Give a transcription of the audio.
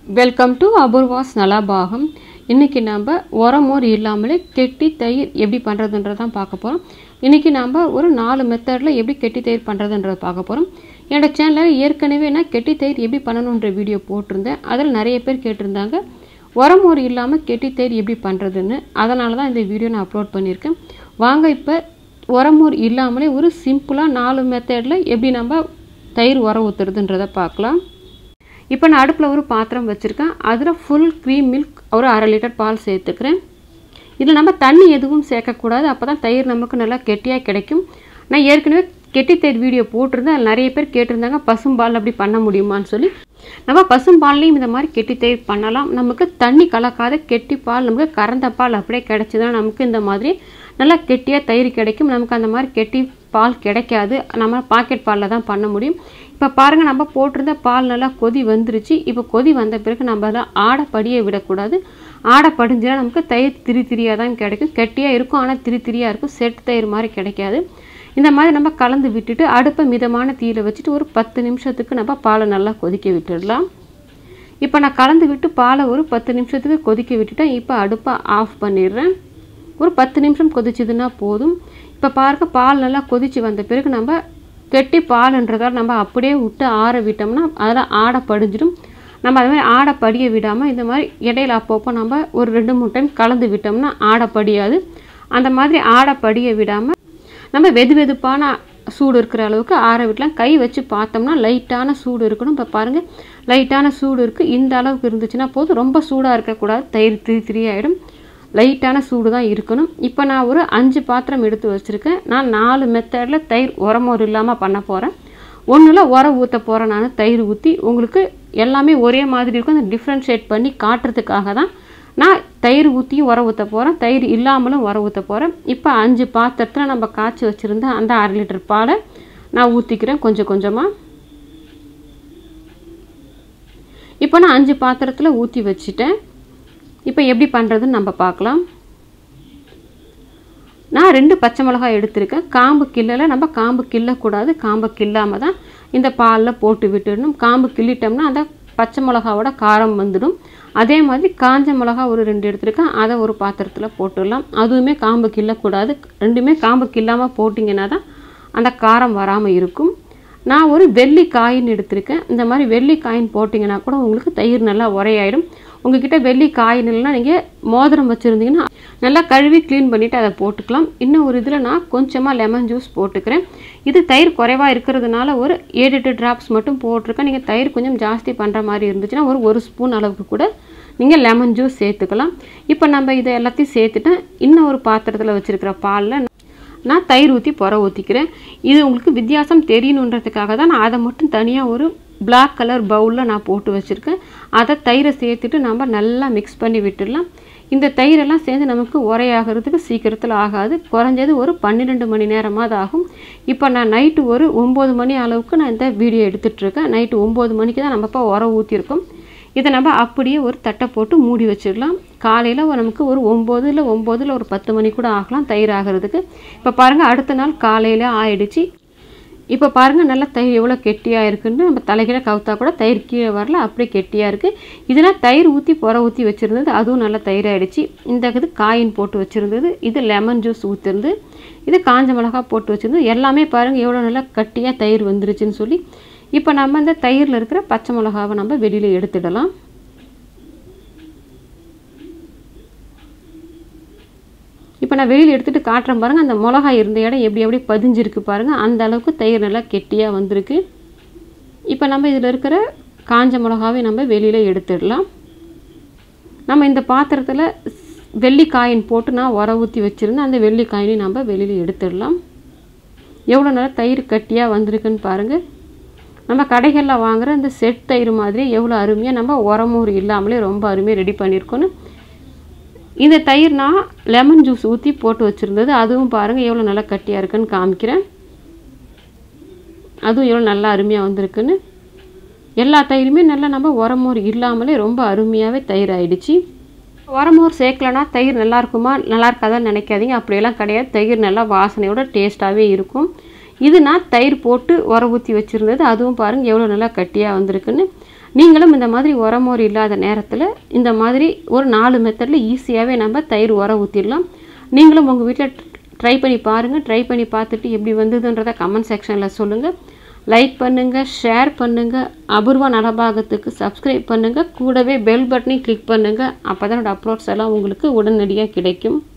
welcome to Apoorva's நலபாகம் இன்றைக்கி நம்ம உரமோர் இல்லாமலே கெட்டி தயிர் எப்படி பண்ணுறதுன்றது தான் பார்க்க போகிறோம் இன்றைக்கி நம்ம ஒரு நாலு மெத்தடில் எப்படி கெட்டி தயிர் பண்ணுறதுன்றதை பார்க்க போகிறோம் என்னோட சேனலில் ஏற்கனவே நான் கெட்டி தயிர் எப்படி பண்ணணுன்ற வீடியோ போட்டிருந்தேன் அதில் நிறைய பேர் கேட்டிருந்தாங்க உரமோர் இல்லாமல் கெட்டி தயிர் எப்படி பண்ணுறதுன்னு அதனால தான் இந்த வீடியோ நான் அப்லோட் பண்ணியிருக்கேன் வாங்க இப்போ உரமோர் இல்லாமலே ஒரு சிம்பிளாக நாலு மெத்தடில் எப்படி நம்ம தயிர் உரம் ஊற்றுறதுன்றதை பார்க்கலாம் இப்போ நான் அடுப்பில் ஒரு பாத்திரம் வச்சுருக்கேன் அதில் ஃபுல் க்ரீம் மில்க் ஒரு அரை லிட்டர் பால் சேர்த்துக்கிறேன் இதில் நம்ம தண்ணி எதுவும் சேர்க்கக்கூடாது அப்போ தான் தயிர் நமக்கு நல்லா கெட்டியாக கிடைக்கும் நான் ஏற்கனவே கெட்டி தயிர் வீடியோ போட்டிருந்தேன் அதில் நிறைய பேர் கேட்டிருந்தாங்க பசும்பால் அப்படி பண்ண முடியுமான்னு சொல்லி நம்ம பசும்பால்லையும் இந்த மாதிரி கெட்டி தயிர் பண்ணலாம் நமக்கு தண்ணி கலக்காத கெட்டி பால் நமக்கு கறந்த பால் அப்படியே கிடச்சிதுன்னா நமக்கு இந்த மாதிரி நல்லா கெட்டியாக தயிர் கிடைக்கும் நமக்கு அந்த மாதிரி கெட்டி பால் கிடைக்காது நம்ம பாக்கெட் பாலில் தான் பண்ண முடியும் இப்போ பாருங்கள் நம்ம போட்டிருந்த பால் நல்லா கொதி வந்துருச்சு இப்போ கொதி வந்த பிறகு நம்ம அதை ஆடை படிய விடக்கூடாது ஆடை படிஞ்சுனா நமக்கு தயிர் திரி திரியாக தான் கிடைக்கும் கெட்டியாக இருக்கும் ஆனால் திரி திரியாக இருக்கும் செட் தயிர் மாதிரி கிடைக்காது இந்த மாதிரி நம்ம கலந்து விட்டுட்டு அடுப்பை மிதமான தீயில வச்சுட்டு ஒரு பத்து நிமிஷத்துக்கு நம்ம பாலை நல்லா கொதிக்க விட்டுடலாம் இப்போ நான் கலந்து விட்டு பாலை ஒரு பத்து நிமிஷத்துக்கு கொதிக்க விட்டுட்டேன் இப்போ அடுப்பை ஆஃப் பண்ணிடுறேன் ஒரு பத்து நிமிஷம் கொதிச்சதுன்னா போதும் இப்போ பாருங்க பால் நல்லா கொதித்து வந்த பிறகு நம்ம கெட்டி பால்ன்றதால் நம்ம அப்படியே விட்டு ஆற விட்டோம்னா அதெல்லாம் ஆடை படிஞ்சிடும் நம்ம அது மாதிரி ஆடை படிய விடாமல் இந்த மாதிரி இடையில அப்பப்போ நம்ம ஒரு ரெண்டு மூணு டைம் கலந்து விட்டோம்னா ஆடை படியாது அந்த மாதிரி ஆடை படிய விடாமல் நம்ம வெது வெதுப்பான சூடு இருக்கிற அளவுக்கு ஆற விடலாம் கை வச்சு பார்த்தோம்னா லைட்டான சூடு இருக்கணும் இப்போ பாருங்கள் லைட்டான சூடு இருக்குது இந்த அளவுக்கு இருந்துச்சுன்னா போதும் ரொம்ப சூடாக இருக்கக்கூடாது தயிர் திரி திரி ஆகிடும் லைட்டான சூடு தான் இருக்கணும் இப்போ நான் ஒரு அஞ்சு பாத்திரம் எடுத்து வச்சுருக்கேன் நான் நாலு மெத்தடில் தயிர் உரமோர் இல்லாமல் பண்ண போகிறேன் ஒன்றில் உரம் ஊற்ற போகிறேன் நான் தயிர் ஊற்றி உங்களுக்கு எல்லாமே ஒரே மாதிரி இருக்கும் அந்த டிஃப்ரென்ஷியேட் பண்ணி காட்டுறதுக்காக தான் நான் தயிர் ஊற்றியும் உரம் ஊற்ற போகிறேன் தயிர் இல்லாமலும் உரம் ஊற்ற போகிறேன் இப்போ அஞ்சு பாத்திரத்தில் நம்ம காய்ச்சி வச்சுருந்த அந்த அரை லிட்டர் பாலை நான் ஊற்றிக்கிறேன் கொஞ்சம் கொஞ்சமாக இப்போ நான் அஞ்சு பாத்திரத்தில் ஊற்றி வச்சுட்டேன் இப்போ எப்படி பண்ணுறதுன்னு நம்ம பார்க்கலாம் நான் ரெண்டு பச்சை மிளகாய் எடுத்திருக்கேன் காம்பு கிள்ளலை நம்ம காம்பு கிள்ளக்கூடாது காம்பை கிள்ளாமல் தான் இந்த பாலில் போட்டு விட்டுடணும் காம்பு கிள்ளிட்டோம்னா அந்த பச்சை மிளகாவோட காரம் வந்துடும் அதே மாதிரி காஞ்ச மிளகா ஒரு ரெண்டு எடுத்துருக்கேன் அதை ஒரு பாத்திரத்தில் போட்டுடலாம் அதுவுமே காம்பு கிள்ளக்கூடாது ரெண்டுமே காம்பு கில்லாமல் போட்டிங்கன்னா தான் அந்த காரம் வராமல் இருக்கும் நான் ஒரு வெள்ளி காயின் எடுத்திருக்கேன் இந்த மாதிரி வெள்ளி காயின் போட்டிங்கன்னா கூட உங்களுக்கு தயிர் நல்லா உரையாயிடும் உங்ககிட்ட வெள்ளி காயின் இல்லைனா நீங்கள் மோதிரம் வச்சுருந்தீங்கன்னா நல்லா கழுவி க்ளீன் பண்ணிவிட்டு அதை போட்டுக்கலாம் இன்னும் ஒரு இதில் நான் கொஞ்சமாக லெமன் ஜூஸ் போட்டுக்கிறேன் இது தயிர் குறைவாக இருக்கிறதுனால ஒரு ஏழு எட்டு ட்ராப்ஸ் மட்டும் போட்டிருக்கேன் நீங்கள் தயிர் கொஞ்சம் ஜாஸ்தி பண்ணுற மாதிரி இருந்துச்சுன்னா ஒரு ஒரு ஸ்பூன் அளவுக்கு கூட நீங்கள் லெமன் ஜூஸ் சேர்த்துக்கலாம் இப்போ நம்ம இதை எல்லாத்தையும் சேர்த்துட்டேன் இன்னும் ஒரு பாத்திரத்தில் வச்சுருக்கிற பாலில் நான் தயிர் ஊற்றி புற ஊற்றிக்கிறேன் இது உங்களுக்கு வித்தியாசம் தெரியணுன்றதுக்காக தான் நான் அதை மட்டும் தனியாக ஒரு பிளாக் கலர் பவுலில் நான் போட்டு வச்சுருக்கேன் அதை தயிரை சேர்த்துட்டு நம்ம நல்லா மிக்ஸ் பண்ணி விட்டுடலாம் இந்த தயிரெல்லாம் சேர்ந்து நமக்கு உரையாகிறதுக்கு சீக்கிரத்தில் ஆகாது குறைஞ்சது ஒரு பன்னிரெண்டு மணி நேரமாவது ஆகும் இப்போ நான் நைட்டு ஒரு ஒம்பது மணி அளவுக்கு நான் இந்த வீடியோ எடுத்துகிட்ருக்கேன் நைட்டு ஒம்பது மணிக்கு தான் நம்ம இப்போ உரம் ஊற்றிருக்கோம் இதை நம்ம அப்படியே ஒரு தட்டை போட்டு மூடி வச்சிடலாம் காலையில் நமக்கு ஒரு ஒம்பது இல்லை ஒம்பதுல ஒரு பத்து மணி கூட ஆகலாம் தயிர் ஆகிறதுக்கு இப்போ பாருங்கள் அடுத்த நாள் காலையில் ஆயிடுச்சு இப்போ பாருங்கள் நல்லா தயிர் எவ்வளோ கெட்டியாக இருக்குன்னு நம்ம தலைகீழ கவுத்தா கூட தயிர் கீழே வரல அப்படியே கெட்டியாக இருக்குது இதெல்லாம் தயிர் ஊற்றி புற ஊற்றி வச்சுருந்தது அதுவும் நல்லா தயிர் ஆகிடுச்சு இந்த இது காயின் போட்டு வச்சுருந்தது இது லெமன் ஜூஸ் ஊற்றிருந்து இது காஞ்ச மிளகா போட்டு வச்சுருந்தது எல்லாமே பாருங்கள் எவ்வளோ நல்லா கட்டியாக தயிர் வந்துருச்சுன்னு சொல்லி இப்போ நம்ம இந்த தயிரில் இருக்கிற பச்சை மிளகாவை நம்ம வெளியில் எடுத்துடலாம் இப்போ நான் வெளியில் எடுத்துகிட்டு காட்டுறேன் பாருங்கள் அந்த மிளகா இருந்த இடம் எப்படி எப்படி பதிஞ்சிருக்கு பாருங்கள் அந்த அளவுக்கு தயிர் நல்லா கெட்டியாக வந்திருக்கு இப்போ நம்ம இதில் இருக்கிற காஞ்ச மிளகாவை நம்ம வெளியில் எடுத்துடலாம் நம்ம இந்த பாத்திரத்தில் வெள்ளிக்காயின் போட்டு நான் உர ஊற்றி வச்சுருந்தேன் அந்த வெள்ளிக்காயினையும் நம்ம வெளியில் எடுத்துடலாம் எவ்வளோ நல்லா தயிர் கட்டியாக வந்திருக்குன்னு பாருங்கள் நம்ம கடைகளில் வாங்குகிற இந்த செட் தயிர் மாதிரி எவ்வளோ அருமையாக நம்ம உரமூர் இல்லாமலே ரொம்ப அருமையாக ரெடி பண்ணியிருக்கோன்னு இந்த தயிர் நான் லெமன் ஜூஸ் ஊற்றி போட்டு வச்சுருந்தது அதுவும் பாருங்கள் எவ்வளோ நல்லா கட்டியாக இருக்குன்னு காமிக்கிறேன் அதுவும் எவ்வளோ நல்லா அருமையாக வந்திருக்குன்னு எல்லா தயிருமே நல்லா நம்ம உரமோர் இல்லாமலே ரொம்ப அருமையாகவே தயிர் ஆயிடுச்சு உரமோர் சேர்க்கலனா தயிர் நல்லா இருக்குமா நல்லா இருக்காதான்னு நினைக்காதீங்க அப்படியெல்லாம் கிடையாது தயிர் நல்லா வாசனையோட டேஸ்ட்டாகவே இருக்கும் இது நான் தயிர் போட்டு உர ஊற்றி வச்சுருந்தது அதுவும் பாருங்கள் எவ்வளோ நல்லா கட்டியாக வந்திருக்குன்னு நீங்களும் இந்த மாதிரி உரமோர் இல்லாத நேரத்தில் இந்த மாதிரி ஒரு நாலு மெத்தடில் ஈஸியாகவே நம்ம தயிர் உரம் ஊற்றிடலாம் நீங்களும் உங்கள் வீட்டில் ட்ரை பண்ணி பாருங்கள் ட்ரை பண்ணி பார்த்துட்டு எப்படி வந்ததுன்றதை கமெண்ட் செக்ஷனில் சொல்லுங்கள் லைக் பண்ணுங்கள் ஷேர் பண்ணுங்கள் அபூர்வா நலபாகத்துக்கு சப்ஸ்கிரைப் பண்ணுங்கள் கூடவே பெல் பட்டனையும் கிளிக் பண்ணுங்கள் அப்போ தான் என்னோடய அப்லோட்ஸ் எல்லாம் உங்களுக்கு உடனடியாக கிடைக்கும்